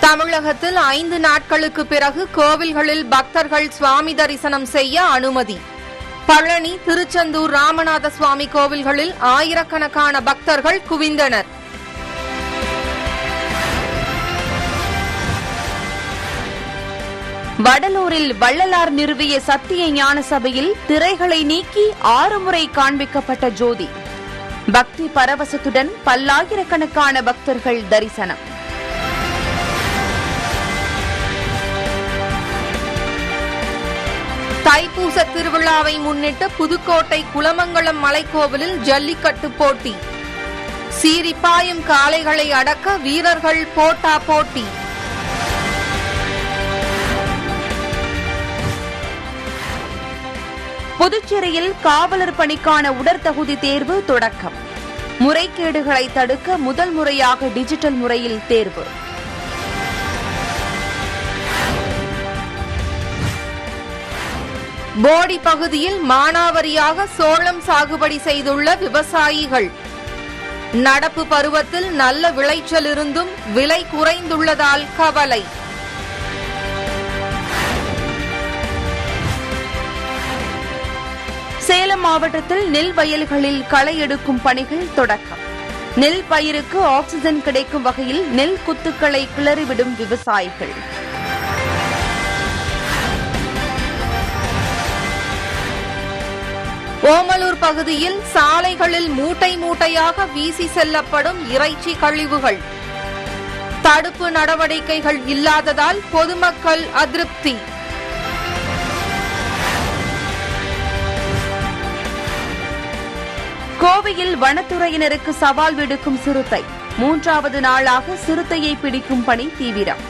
தமிழகத்தில் ஐந்து நாட்களுக்கு பிறகு கோவில்களில் பக்தர்கள் சுவாமி தரிசனம் செய்ய அனுமதி பழனி திருச்செந்தூர் ராமநாத சுவாமி கோவில்களில் ஆயிரக்கணக்கான பக்தர்கள் குவிந்தனர் வடலூரில் வள்ளலார் நிறுவிய சத்திய ஞான சபையில் திரைகளை நீக்கி ஆறு முறை காண்பிக்கப்பட்ட ஜோதி பக்தி பரவசத்துடன் பல்லாயிரக்கணக்கான பக்தர்கள் தரிசனம் தைப்பூச திருவிழாவை முன்னிட்டு புதுக்கோட்டை குலமங்கலம் மலைக்கோவிலில் ஜல்லிக்கட்டு போட்டி சீரிப்பாயும் காளைகளை அடக்க வீரர்கள் போட்டா போட்டி புதுச்சேரியில் காவலர் பணிக்கான உடற்தகுதி தேர்வு தொடக்கம் முறைகேடுகளை தடுக்க முதல் முறையாக டிஜிட்டல் முறையில் தேர்வு போடி பகுதியில் மானாவரியாக சோளம் சாகுபடி செய்துள்ள விவசாயிகள் நடப்பு பருவத்தில் நல்ல விளைச்சல் இருந்தும் விலை குறைந்துள்ளதால் கவலை சேலம் மாவட்டத்தில் நெல் வயல்களில் களை எடுக்கும் பணிகள் தொடக்கம் நெல் பயிருக்கு ஆக்சிஜன் கிடைக்கும் வகையில் நெல் குத்துக்களை கிளறிவிடும் விவசாயிகள் ஓமலூர் பகுதியில் சாலைகளில் மூட்டை மூட்டையாக வீசி செல்லப்படும் இறைச்சி கழிவுகள் தடுப்பு நடவடிக்கைகள் இல்லாததால் பொதுமக்கள் அதிருப்தி கோவையில் வனத்துறையினருக்கு சவால் விடுக்கும் சிறுத்தை மூன்றாவது நாளாக சிறுத்தையை பிடிக்கும் பணி தீவிரம்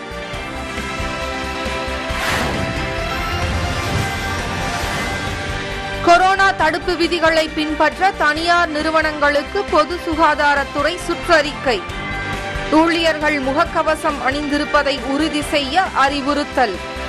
கொரோனா தடுப்பு விதிகளை பின்பற்ற தனியார் நிறுவனங்களுக்கு பொது சுகாதாரத்துறை சுற்றறிக்கை ஊழியர்கள் முகக்கவசம் அணிந்திருப்பதை உறுதி செய்ய அறிவுறுத்தல்